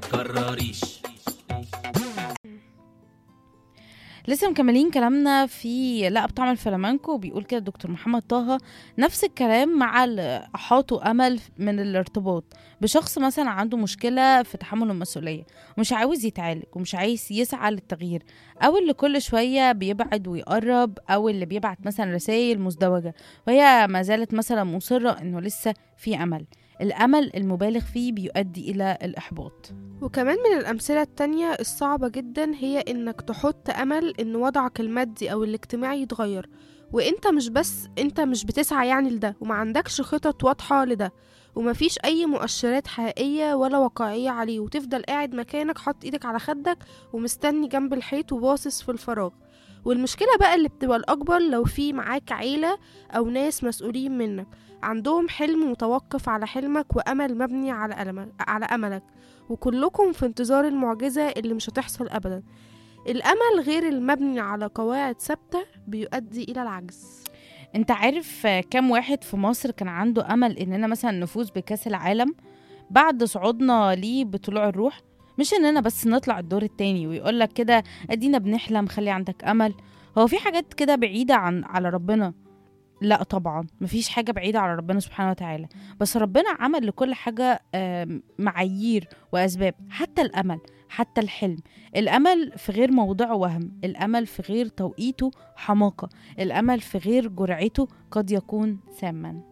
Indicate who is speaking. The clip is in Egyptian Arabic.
Speaker 1: تكرريش
Speaker 2: لسه مكملين كلامنا في لا بطعم الفلامنكو بيقول كده دكتور محمد طه نفس الكلام مع اللي احاطوا امل من الارتباط بشخص مثلا عنده مشكله في تحمل المسؤوليه ومش عاوز يتعالج ومش عايز يسعى للتغيير او اللي كل شويه بيبعد ويقرب او اللي بيبعت مثلا رسائل مزدوجه وهي ما زالت مثلا مصره انه لسه في امل الامل المبالغ فيه بيؤدي الى الاحباط
Speaker 3: وكمان من الأمثلة التانية الصعبة جدا هي إنك تحط أمل إن وضعك المادي أو الاجتماعي يتغير وإنت مش بس إنت مش بتسعى يعني لده وما عندكش خطط واضحة لده ومفيش أي مؤشرات حقيقية ولا واقعية عليه وتفضل قاعد مكانك حاطط إيدك على خدك ومستني جنب الحيط وباصص في الفراغ والمشكلة بقى اللي بتبقى الأكبر لو في معاك عيلة أو ناس مسؤولين منك عندهم حلم متوقف على حلمك وأمل مبني على ألمك على أملك وكلكم في انتظار المعجزة اللي مش هتحصل أبدا الأمل غير المبني على قواعد ثابتة بيؤدي إلى العجز
Speaker 2: انت عارف كم واحد في مصر كان عنده امل اننا مثلا نفوز بكاس العالم بعد صعودنا ليه بطلوع الروح مش اننا بس نطلع الدور التاني ويقول لك كده ادينا بنحلم خلي عندك امل هو في حاجات كده بعيده عن على ربنا لا طبعا مفيش حاجه بعيده على ربنا سبحانه وتعالى بس ربنا عمل لكل حاجه آم، معايير واسباب حتى الامل حتى الحلم الامل في غير موضعه وهم الامل في غير توقيته حماقه الامل في غير جرعته قد يكون ساما